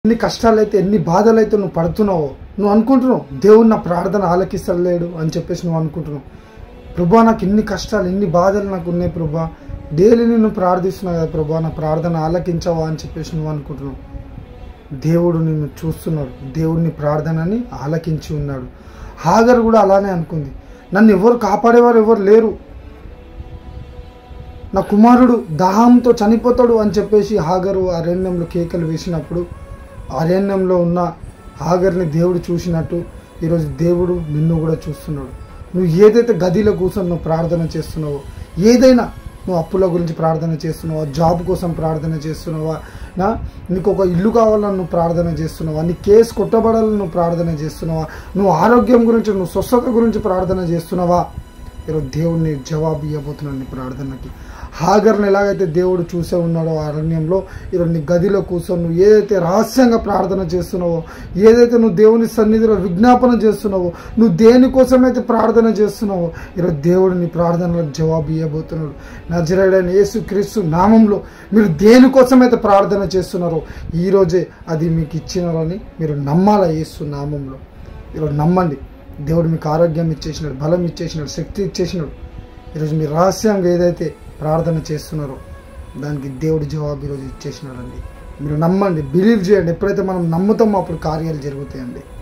ఎన్ని కష్టాలైతే ఎన్ని బాధలైతే నువ్వు పడుతున్నావో నువ్వు అనుకుంటున్నావు దేవుడు నా ప్రార్థన ఆలకిస్తలేడు అని చెప్పేసి నువ్వు అనుకుంటున్నావు ప్రభా నాకు ఇన్ని కష్టాలు ఇన్ని బాధలు నాకు ఉన్నాయి ప్రభా డైలీ నేను ప్రార్థిస్తున్నా కదా ప్రభా నా ప్రార్థన ఆలకించవా అని చెప్పేసి నువ్వు అనుకుంటున్నావు దేవుడు నిన్ను చూస్తున్నాడు దేవుడిని ప్రార్థనని ఆలకించి ఉన్నాడు హాగర్ కూడా అలానే అనుకుంది నన్ను ఎవరు కాపాడేవారు ఎవరు లేరు నా కుమారుడు దాహంతో చనిపోతాడు అని చెప్పేసి హాగరు అరణ్యంలో కేకలు వేసినప్పుడు అరణ్యంలో ఉన్న హాగర్ని దేవుడు చూసినట్టు ఈరోజు దేవుడు నిన్ను కూడా చూస్తున్నాడు నువ్వు ఏదైతే గదిలో కూర్చొని నువ్వు ప్రార్థన చేస్తున్నావో ఏదైనా నువ్వు అప్పుల గురించి ప్రార్థన చేస్తున్నావా జాబ్ కోసం ప్రార్థన చేస్తున్నావా నా నీకు ఒక ఇల్లు కావాలని నువ్వు ప్రార్థన చేస్తున్నావా నీ కేసు కొట్టబడాలని నువ్వు ప్రార్థన చేస్తున్నావా నువ్వు ఆరోగ్యం గురించి నువ్వు స్వస్థత గురించి ప్రార్థన చేస్తున్నావా ఈరోజు దేవుడిని జవాబు ఇవ్వబోతున్నాడు నీ ప్రార్థనకి హాగర్ని ఎలాగైతే దేవుడు చూసే ఉన్నాడో ఆ అరణ్యంలో ఈరోజు నీ గదిలో కూర్చొని నువ్వు ఏదైతే రహస్యంగా ప్రార్థన చేస్తున్నావో ఏదైతే నువ్వు దేవుని సన్నిధిలో విజ్ఞాపన చేస్తున్నావో నువ్వు దేనికోసమైతే ప్రార్థన చేస్తున్నావో ఈరోజు దేవుడు నీ ప్రార్థనలకు జవాబు ఇవ్వబోతున్నాడు నజరేడైన యేసు క్రీస్తు నామంలో మీరు దేనికోసమైతే ప్రార్థన చేస్తున్నారో ఈరోజే అది మీకు ఇచ్చినారని మీరు నమ్మాలా యేసు నామంలో ఈరోజు నమ్మండి దేవుడు మీకు ఆరోగ్యం ఇచ్చేసినాడు బలం ఇచ్చేసినాడు శక్తి ఇచ్చేసినాడు ఈరోజు మీరు రహస్యంగా ఏదైతే ప్రార్థన చేస్తున్నారో దానికి దేవుడు జవాబు ఈరోజు ఇచ్చేసినాడండి మీరు నమ్మండి బిలీవ్ చేయండి ఎప్పుడైతే మనం నమ్ముతామో అప్పుడు కార్యాలు జరుగుతాయండి